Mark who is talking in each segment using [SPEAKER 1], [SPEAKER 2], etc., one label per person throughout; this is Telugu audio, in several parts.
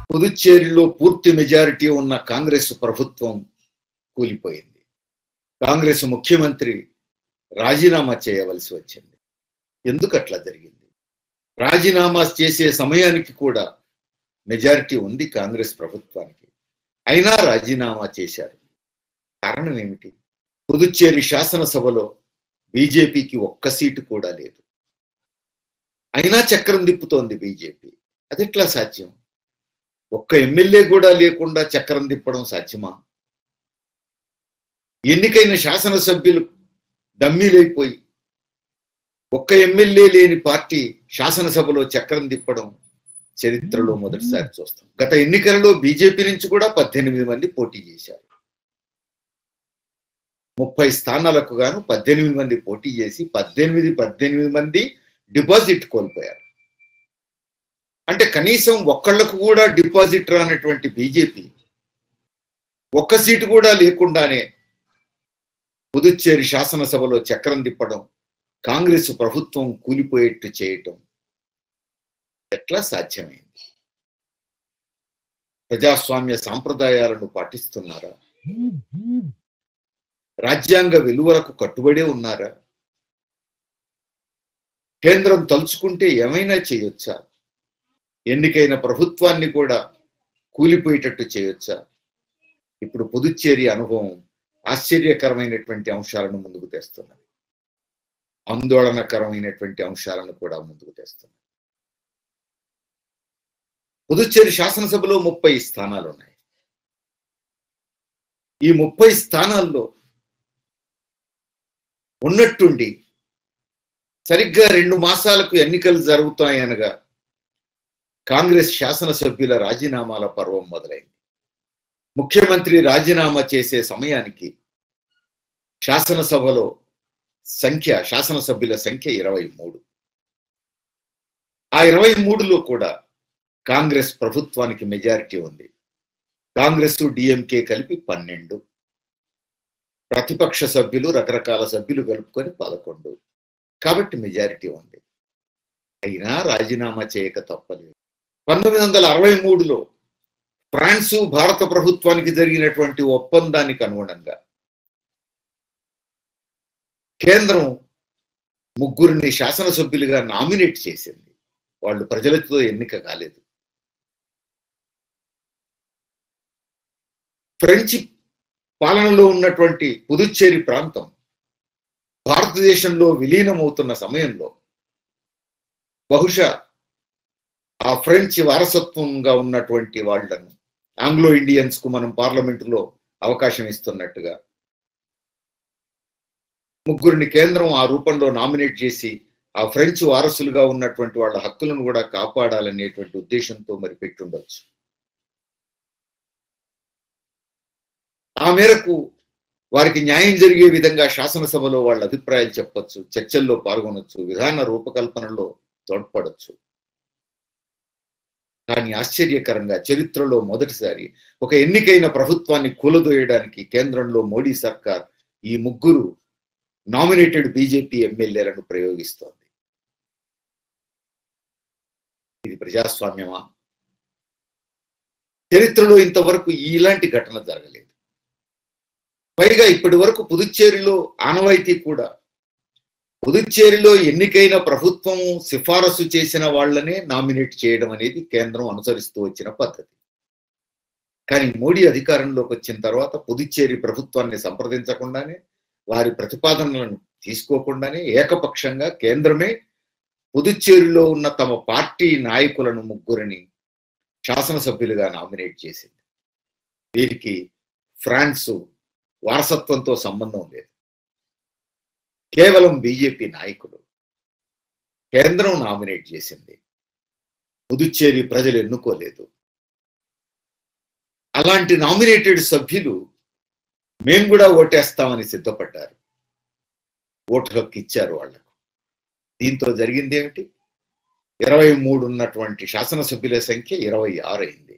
[SPEAKER 1] పుదుచ్చేరిలో పూర్తి మెజారిటీ ఉన్న కాంగ్రెస్ ప్రభుత్వం కూలిపోయింది కాంగ్రెస్ ముఖ్యమంత్రి రాజీనామా చేయవలసి వచ్చింది ఎందుకు అట్లా జరిగింది రాజీనామా చేసే సమయానికి కూడా మెజారిటీ ఉంది కాంగ్రెస్ ప్రభుత్వానికి అయినా రాజీనామా చేశారు కారణం ఏమిటి పుదుచ్చేరి శాసనసభలో బీజేపీకి ఒక్క సీటు కూడా లేదు అయినా చక్రం తిప్పుతోంది బీజేపీ అది ఎట్లా సాధ్యం ఒక్క ఎమ్మెల్యే కూడా లేకుండా చక్రం తిప్పడం సాధ్యమా ఎన్నికైన శాసనసభ్యులు డమ్మీలైపోయి ఒక్క ఎమ్మెల్యే లేని పార్టీ శాసనసభలో చక్రం తిప్పడం చరిత్రలో మొదటిసారి చూస్తాం గత ఎన్నికలలో బీజేపీ నుంచి కూడా పద్దెనిమిది మంది పోటీ చేశారు ముప్పై స్థానాలకు గాను పద్దెనిమిది మంది పోటీ చేసి పద్దెనిమిది పద్దెనిమిది మంది డిపాజిట్ కోల్పోయారు అంటే కనీసం ఒక్కళ్లకు కూడా డిపాజిట్ రానటువంటి బీజేపీ ఒక్క సీటు కూడా లేకుండానే పుదుచ్చేరి శాసనసభలో చక్రం తిప్పడం కాంగ్రెస్ ప్రభుత్వం కూలిపోయేట్టు చేయటం ఎట్లా సాధ్యమైంది ప్రజాస్వామ్య సాంప్రదాయాలను పాటిస్తున్నారా రాజ్యాంగ విలువలకు కట్టుబడే ఉన్నారా కేంద్రం తలుచుకుంటే ఏమైనా చేయొచ్చా ఎన్నికైన ప్రభుత్వాన్ని కూడా కూలిపోయేటట్టు చేయొచ్చా ఇప్పుడు పుదుచ్చేరి అనుభవం ఆశ్చర్యకరమైనటువంటి అంశాలను ముందుకు తెస్తున్నది ఆందోళనకరమైనటువంటి అంశాలను కూడా ముందుకు తెస్తున్నది పుదుచ్చేరి శాసనసభలో ముప్పై స్థానాలు ఉన్నాయి ఈ ముప్పై స్థానాల్లో ఉన్నట్టుండి సరిగ్గా రెండు మాసాలకు ఎన్నికలు జరుగుతాయనగా కాంగ్రెస్ శాసనసభ్యుల రాజీనామాల పర్వం మొదలైంది ముఖ్యమంత్రి రాజీనామా చేసే సమయానికి శాసనసభలో సంఖ్య శాసనసభ్యుల సంఖ్య ఇరవై మూడు ఆ ఇరవై మూడులో కూడా కాంగ్రెస్ ప్రభుత్వానికి మెజారిటీ ఉంది కాంగ్రెస్ డిఎంకే కలిపి పన్నెండు ప్రతిపక్ష సభ్యులు రకరకాల సభ్యులు కలుపుకొని పదకొండు కాబట్టి మెజారిటీ ఉంది అయినా రాజీనామా చేయక తప్పలేదు పంతొమ్మిది వందల అరవై మూడులో ఫ్రాన్సు భారత ప్రభుత్వానికి జరిగినటువంటి ఒప్పందానికి అనుగుణంగా కేంద్రం ముగ్గురిని శాసనసభ్యులుగా నామినేట్ చేసింది వాళ్ళు ప్రజలతో ఎన్నిక కాలేదు ఫ్రెంచ్ పాలనలో ఉన్నటువంటి పుదుచ్చేరి ప్రాంతం భారతదేశంలో విలీనమవుతున్న సమయంలో బహుశా ఆ ఫ్రెంచ్ వారసత్వంగా ఉన్నటువంటి వాళ్లను ఆంగ్లో ఇండియన్స్ కు మనం పార్లమెంటులో అవకాశం ఇస్తున్నట్టుగా ముగ్గురిని కేంద్రం ఆ రూపంలో నామినేట్ చేసి ఆ ఫ్రెంచ్ వారసులుగా ఉన్నటువంటి వాళ్ళ హక్కులను కూడా కాపాడాలనేటువంటి ఉద్దేశంతో మరి పెట్టుండొచ్చు ఆ మేరకు వారికి న్యాయం జరిగే విధంగా శాసనసభలో వాళ్ళ అభిప్రాయాలు చెప్పొచ్చు చర్చల్లో పాల్గొనొచ్చు విధాన రూపకల్పనలో తోడ్పడచ్చు కానీ ఆశ్చర్యకరంగా చరిత్రలో మొదటిసారి ఒక ఎన్నికైన ప్రభుత్వాన్ని కూలదోయడానికి కేంద్రంలో మోడీ సర్కార్ ఈ ముగ్గురు నామినేటెడ్ బీజేపీ ఎమ్మెల్యేలను ప్రయోగిస్తోంది ఇది ప్రజాస్వామ్యమా చరిత్రలో ఇంతవరకు ఇలాంటి ఘటన జరగలేదు పైగా ఇప్పటి వరకు పుదుచ్చేరిలో ఆనవాయితీ కూడా పుదుచ్చేరిలో ఎన్నికైన ప్రభుత్వం సిఫారసు చేసిన వాళ్ళనే నామినేట్ చేయడం అనేది కేంద్రం అనుసరిస్తూ వచ్చిన పద్ధతి కానీ మోడీ అధికారంలోకి వచ్చిన తర్వాత పుదుచ్చేరి ప్రభుత్వాన్ని సంప్రదించకుండానే వారి ప్రతిపాదనలను తీసుకోకుండానే ఏకపక్షంగా కేంద్రమే పుదుచ్చేరిలో ఉన్న తమ పార్టీ నాయకులను ముగ్గురిని శాసనసభ్యులుగా నామినేట్ చేసింది వీరికి ఫ్రాన్స్ వారసత్వంతో సంబంధం లేదు కేవలం బీజేపీ నాయకులు కేంద్రం నామినేట్ చేసింది పుదుచ్చేరి ప్రజలు ఎన్నుకోలేదు అలాంటి నామినేటెడ్ సభ్యులు మేము కూడా ఓటేస్తామని సిద్ధపడ్డారు ఓటు హక్కు ఇచ్చారు వాళ్లకు దీంతో జరిగింది ఏమిటి ఇరవై మూడు ఉన్నటువంటి శాసనసభ్యుల సంఖ్య ఇరవై ఆరు అయింది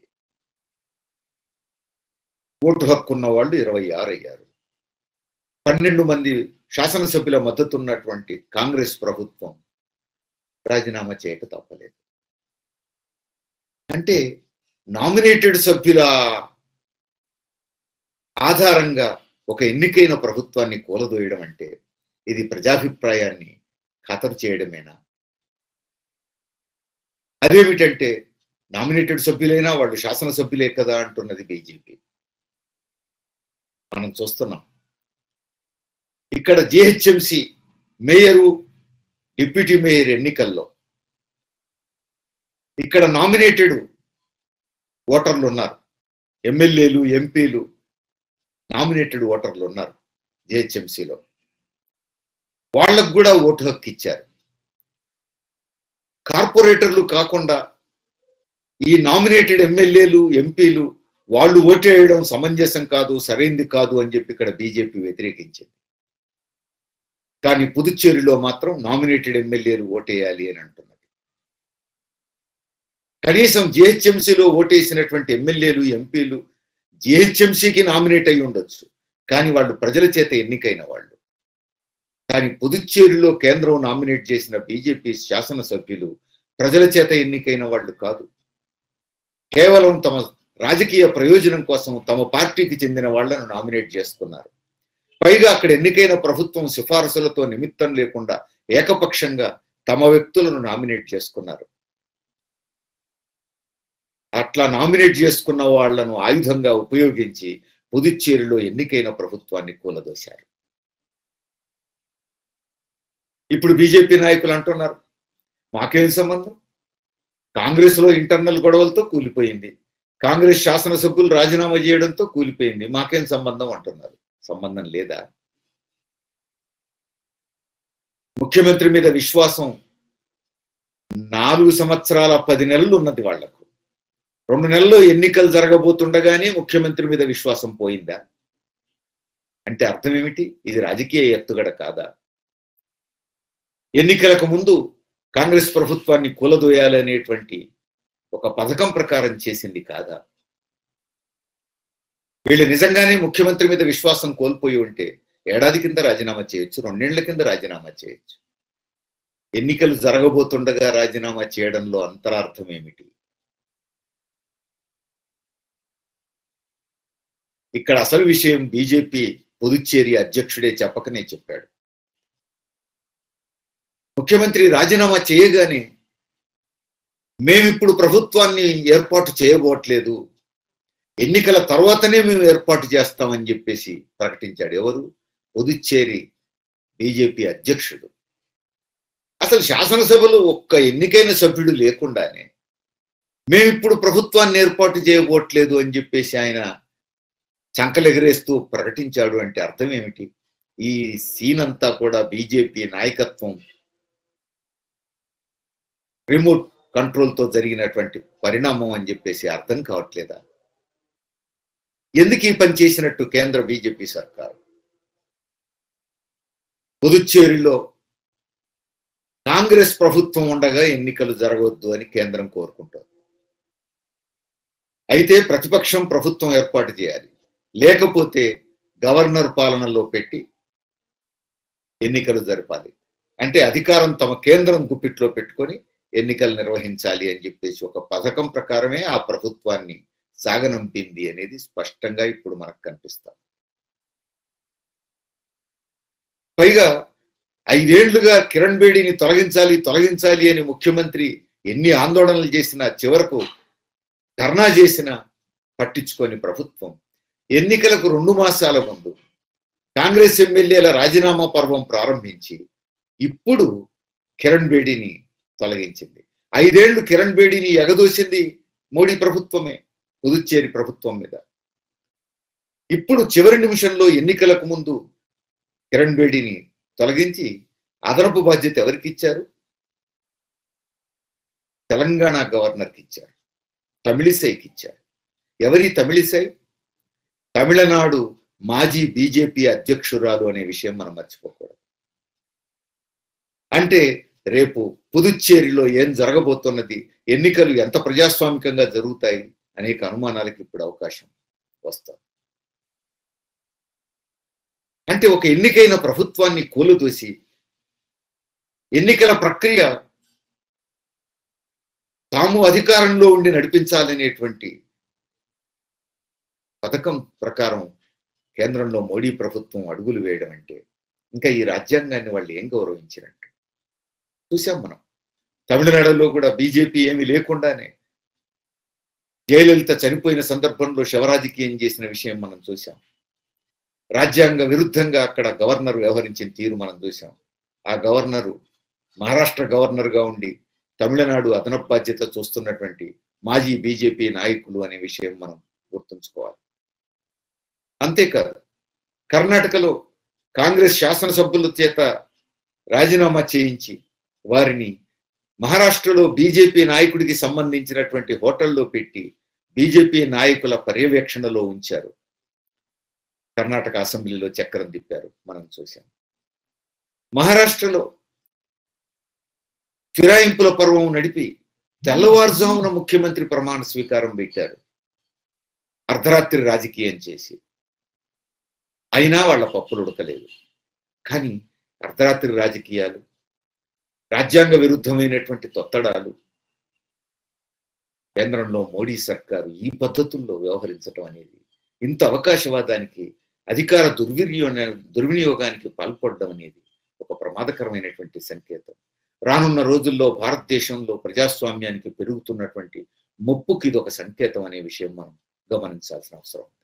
[SPEAKER 1] ఓటు హక్కు ఉన్న వాళ్ళు ఇరవై ఆరు అయ్యారు పన్నెండు మంది శాసనసభ్యుల మద్దతు ఉన్నటువంటి కాంగ్రెస్ ప్రభుత్వం రాజీనామా చేయక తప్పలేదు అంటే నామినేటెడ్ సభ్యుల ఆధారంగా ఒక ఎన్నికైన ప్రభుత్వాన్ని కూలదోయడం అంటే ఇది ప్రజాభిప్రాయాన్ని ఖతరు చేయడమేనా అదేమిటంటే నామినేటెడ్ సభ్యులైనా వాళ్ళు శాసనసభ్యులే కదా అంటున్నది బీజేపీ మనం చూస్తున్నాం ఇక్కడ జిహెచ్ఎంసి మేయరు డిప్యూటీ మేయర్ ఎన్నికల్లో ఇక్కడ నామినేటెడ్ ఓటర్లు ఉన్నారు ఎమ్మెల్యేలు ఎంపీలు నామినేటెడ్ ఓటర్లు ఉన్నారు జిహెచ్ఎంసీలో వాళ్ళకు కూడా ఓటు హక్కు ఇచ్చారు కార్పొరేటర్లు కాకుండా ఈ నామినేటెడ్ ఎమ్మెల్యేలు ఎంపీలు వాళ్ళు ఓటేయడం సమంజసం కాదు సరైంది కాదు అని చెప్పి ఇక్కడ బీజేపీ వ్యతిరేకించింది కానీ పుదుచ్చేరిలో మాత్రం నామినేటెడ్ ఎమ్మెల్యేలు ఓటేయాలి అని అంటున్నది కనీసం జిహెచ్ఎంసీలో ఓటేసినటువంటి ఎమ్మెల్యేలు ఎంపీలు జిహెచ్ఎంసీకి నామినేట్ అయి ఉండొచ్చు కానీ వాళ్ళు ప్రజల చేత ఎన్నికైన వాళ్ళు కానీ పుదుచ్చేరిలో కేంద్రం నామినేట్ చేసిన బీజేపీ శాసనసభ్యులు ప్రజల చేత ఎన్నికైన వాళ్ళు కాదు కేవలం తమ రాజకీయ ప్రయోజనం కోసం తమ పార్టీకి చెందిన వాళ్లను నామినేట్ చేసుకున్నారు పైగా అక్కడ ఎన్నికైన ప్రభుత్వం సిఫారసులతో నిమిత్తం లేకుండా ఏకపక్షంగా తమ వ్యక్తులను నామినేట్ చేసుకున్నారు అట్లా నామినేట్ చేసుకున్న వాళ్లను ఆయుధంగా ఉపయోగించి పుదుచ్చేరిలో ఎన్నికైన ప్రభుత్వాన్ని కూలదోశారు ఇప్పుడు బీజేపీ నాయకులు అంటున్నారు మాకేం సంబంధం కాంగ్రెస్ లో ఇంటర్నల్ గొడవలతో కూలిపోయింది కాంగ్రెస్ శాసనసభ్యులు రాజీనామా చేయడంతో కూలిపోయింది మాకేం సంబంధం అంటున్నారు సంబంధం లేదా ముఖ్యమంత్రి మీద విశ్వాసం నాలుగు సంవత్సరాల పది నెలలు ఉన్నది వాళ్లకు రెండు నెలల్లో ఎన్నికలు జరగబోతుండగానే ముఖ్యమంత్రి మీద విశ్వాసం పోయిందా అంటే అర్థం ఏమిటి ఇది రాజకీయ ఎత్తుగడ కాదా ఎన్నికలకు ముందు కాంగ్రెస్ ప్రభుత్వాన్ని కూలదోయాలనేటువంటి ఒక పథకం ప్రకారం చేసింది కాదా వీళ్ళు నిజంగానే ముఖ్యమంత్రి మీద విశ్వాసం కోల్పోయి ఉంటే ఏడాది కింద రాజీనామా చేయొచ్చు రెండేళ్ల కింద రాజీనామా చేయొచ్చు ఎన్నికలు జరగబోతుండగా రాజీనామా చేయడంలో అంతరార్థం ఏమిటి ఇక్కడ అసలు విషయం బీజేపీ పుదుచ్చేరి అధ్యక్షుడే చెప్పకనే చెప్పాడు ముఖ్యమంత్రి రాజీనామా చేయగానే మేమిప్పుడు ప్రభుత్వాన్ని ఏర్పాటు చేయబోట్లేదు ఎన్నికల తర్వాతనే మేము ఏర్పాటు చేస్తామని చెప్పేసి ప్రకటించాడు ఎవరు పుదుచ్చేరి బీజేపీ అధ్యక్షుడు అసలు శాసనసభలో ఒక్క ఎన్నికైన సభ్యుడు లేకుండానే మేమిప్పుడు ప్రభుత్వాన్ని ఏర్పాటు చేయబోట్లేదు అని చెప్పేసి ఆయన చంకలెగరేస్తూ ప్రకటించాడు అంటే అర్థం ఏమిటి ఈ సీన్ అంతా కూడా బీజేపీ నాయకత్వం రిమోట్ కంట్రోల్తో జరిగినటువంటి పరిణామం అని చెప్పేసి అర్థం కావట్లేదా ఎందుకు ఈ పని చేసినట్టు కేంద్ర బీజేపీ సర్కారు పుదుచ్చేరిలో కాంగ్రెస్ ప్రభుత్వం ఉండగా ఎన్నికలు జరగవద్దు అని కేంద్రం కోరుకుంటోంది అయితే ప్రతిపక్షం ప్రభుత్వం ఏర్పాటు చేయాలి లేకపోతే గవర్నర్ పాలనలో పెట్టి ఎన్నికలు జరపాలి అంటే అధికారం తమ కేంద్రం గుప్పిట్లో పెట్టుకొని ఎన్నికలు నిర్వహించాలి అని చెప్పేసి ఒక పథకం ప్రకారమే ఆ ప్రభుత్వాన్ని సాగనంపింది అనేది స్పష్టంగా ఇప్పుడు మనకు కనిపిస్తాం పైగా ఐదేళ్లుగా కిరణ్ బేడిని తొలగించాలి తొలగించాలి అని ముఖ్యమంత్రి ఎన్ని ఆందోళనలు చేసినా చివరకు ధర్నా చేసినా పట్టించుకొని ప్రభుత్వం ఎన్నికలకు రెండు మాసాల ముందు కాంగ్రెస్ ఎమ్మెల్యేల రాజీనామా పర్వం ప్రారంభించి ఇప్పుడు కిరణ్ బేడిని తొలగించింది ఐదేళ్లు కిరణ్ బేడిని ఎగదోసింది మోడీ ప్రభుత్వమే పుదుచ్చేరి ప్రభుత్వం మీద ఇప్పుడు చివరి నిమిషంలో ఎన్నికలకు ముందు కిరణ్ బేడిని తొలగించి అదనపు బాధ్యత ఎవరికి ఇచ్చారు తెలంగాణ గవర్నర్కి ఇచ్చారు తమిళిసైకి ఇచ్చారు ఎవరి తమిళిసై తమిళనాడు మాజీ బీజేపీ అధ్యక్షురాలు అనే విషయం మనం మర్చిపోకూడదు అంటే రేపు పుదుచ్చేరిలో ఏం జరగబోతున్నది ఎన్నికలు ఎంత ప్రజాస్వామికంగా జరుగుతాయి అనేక అనుమానాలకు ఇప్పుడు అవకాశం వస్తుంది అంటే ఒక ఎన్నికైన ప్రభుత్వాన్ని కూలదోసి ఎన్నికల ప్రక్రియ తాము అధికారంలో ఉండి నడిపించాలనేటువంటి పథకం ప్రకారం కేంద్రంలో మోడీ ప్రభుత్వం అడుగులు వేయడం అంటే ఇంకా ఈ రాజ్యాంగాన్ని వాళ్ళు ఏం గౌరవించినట్టు చూసాం మనం తమిళనాడులో కూడా బీజేపీ ఏమీ లేకుండానే జయలలిత చనిపోయిన సందర్భంలో శవరాజకీయం చేసిన విషయం మనం చూసాం రాజ్యాంగ విరుద్ధంగా అక్కడ గవర్నర్ వ్యవహరించిన తీరు మనం చూసాం ఆ గవర్నరు మహారాష్ట్ర గవర్నర్గా ఉండి తమిళనాడు అదనపు బాధ్యత చూస్తున్నటువంటి మాజీ బీజేపీ నాయకులు అనే విషయం మనం గుర్తుంచుకోవాలి అంతేకాదు కర్ణాటకలో కాంగ్రెస్ శాసనసభ్యుల చేత రాజీనామా చేయించి వారిని మహారాష్ట్రలో బీజేపీ నాయకుడికి సంబంధించినటువంటి హోటల్లో పెట్టి బీజేపీ నాయకుల పర్యవేక్షణలో ఉంచారు కర్ణాటక అసెంబ్లీలో చక్రం తిప్పారు మనం చూసాం మహారాష్ట్రలో ఫిరాయింపుల పర్వం నడిపి తెల్లవారుజామున ముఖ్యమంత్రి ప్రమాణ స్వీకారం పెట్టారు అర్ధరాత్రి రాజకీయం చేసి అయినా వాళ్ళ పప్పులు ఉడకలేదు కానీ అర్ధరాత్రి రాజకీయాలు రాజ్యాంగ విరుద్ధమైనటువంటి తొత్తడాలు కేంద్రంలో మోడీ సర్కారు ఈ పద్ధతుల్లో వ్యవహరించడం అనేది ఇంత అవకాశవాదానికి అధికార దుర్వినియోగ దుర్వినియోగానికి పాల్పడడం అనేది ఒక ప్రమాదకరమైనటువంటి సంకేతం రానున్న రోజుల్లో భారతదేశంలో ప్రజాస్వామ్యానికి పెరుగుతున్నటువంటి ముప్పుకి ఇది ఒక సంకేతం అనే విషయం మనం గమనించాల్సిన అవసరం